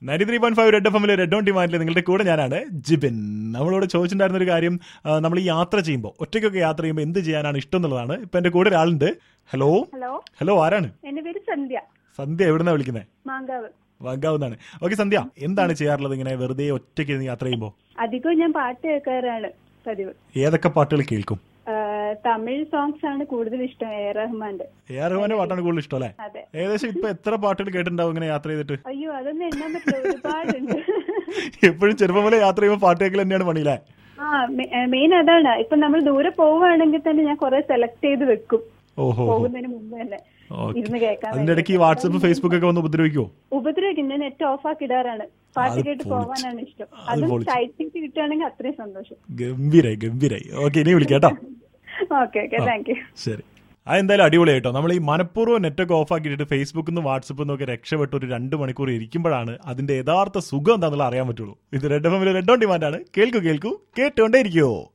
Ninety three point five red F എമ്മിലെ red on ഡിമാൻഡിൽ നിങ്ങളുടെ കൂടെ ഞാനാണ് ജിബിൻ നമ്മളോട് ചോദിച്ചിട്ടുണ്ടായിരുന്ന ഒരു കാര്യം ആ, നമ്മൾ ഈ യാത്ര ചെയ്യുമ്പോൾ ഒറ്റയ്ക്കൊക്കെ യാത്ര ചെയ്യുമ്പോൾ എന്ത് ചെയ്യാനാണ് ഇഷ്ടം എന്നുള്ളതാണ് ഇപ്പൊ എന്റെ കൂടെ ഒരാളുണ്ട് ഹലോ ഹലോ ഹലോ ആരാണ് എന്റെ പേര് സന്ധ്യ സന്ധ്യ എവിടുന്നാ വിളിക്കുന്നത് മാങ്കാവ് വാഗാവുന്നാണ് ഓക്കെ സന്ധ്യ എന്താണ് ചെയ്യാറുള്ളത് ഇങ്ങനെ വെറുതെ ഒറ്റയ്ക്ക് ഇരുന്ന് യാത്ര ചെയ്യുമ്പോൾ അധികവും ഞാൻ പാട്ട് കേൾക്കാറാണ് പതിവ് ഏതൊക്കെ പാട്ടുകൾ കേൾക്കും ആ, തമിഴ് സോങ്സ് ആണ് കൂടുതൽ ഇഷ്ടം എ ആർ റഹ്മാന്റെ എ ആർ റഹ്മാന്റെ പാട്ടാണ് കൂടുതൽ ഇഷ്ടം അല്ലേ അതെ ഏകദേശം ഇപ്പൊ എത്ര പാട്ടുകൾ കേട്ടിട്ടുണ്ടാവും ഇങ്ങനെ യാത്ര ചെയ്തിട്ട് അയ്യോ അതൊന്നും എണ്ണാൻ പറ്റില്ല ഒരുപാടുണ്ട് എപ്പോഴും ചെറുപ്പം പോലെ യാത്ര ചെയ്യുമ്പോൾ പാട്ട് കേൾക്കൽ തന്നെയാണ് പണിയില്ലേ ആ മെയിൻ അതാണ് ഇപ്പൊ നമ്മൾ ദൂരെ പോവുകയാണെങ്കിൽ തന്നെ ഞാൻ കുറെ സെലക്ട് ചെയ്ത് വെക്കും ഓഹോ പോകുന്നതിന് മുമ്പ് തന്നെ ഓക്കെ ഇരുന്ന് കേൾക്കാൻ അതിന്റെ ഇടയ്ക്ക് ഈ വാട്സപ്പ് ഫേസ്ബുക്ക് ഒക്കെ ഒന്ന് ഉപദ്രവിക്കുവോ ഉപദ്രവിക്കും ഞാൻ നെറ്റ് ഓഫ് ആക്കി ഇടാറാണ് പാട്ട് അത് കേട്ട് പൊളിച്ച്. പോകാനാണ് ഇഷ്ടം അത് അതും പൊളിച്ച്. സൈറ്റ് സീറ്റ് കിട്ടുകയാണെങ്കിൽ അത്രയും സന്തോഷം ഗംഭീരായി ഗംഭീരായി ഓക്കെ ഇനി വിളിക്കാം കേട്ടോ ഓക്കെ ഓക്കെ താങ്ക് യു ശരി ആ എന്തായാലും അടിപൊളിയായിട്ടോ നമ്മൾ ഈ മനഃപൂർവ്വം നെറ്റൊക്കെ ഓഫ് ആക്കിയിട്ട് ഫേസ്ബുക്കിൽ നിന്ന് വാട്സപ്പിൽ നിന്നൊക്കെ രക്ഷപ്പെട്ട് ഒരു രണ്ട് മണിക്കൂർ ഇരിക്കുമ്പോഴാണ് അതിന്റെ യഥാർത്ഥ സുഖം എന്താണെന്നുള്ള അറിയാൻ പറ്റുള്ളൂ ഇത് റെഡ് എഫ് എമ്മിൽ റെഡ് ഓൺ ഡിമാൻഡാണ് കേൾക്കൂ കേൾക്കൂ കേട്ടുകൊണ്ടേ ഇരിക്കുവോ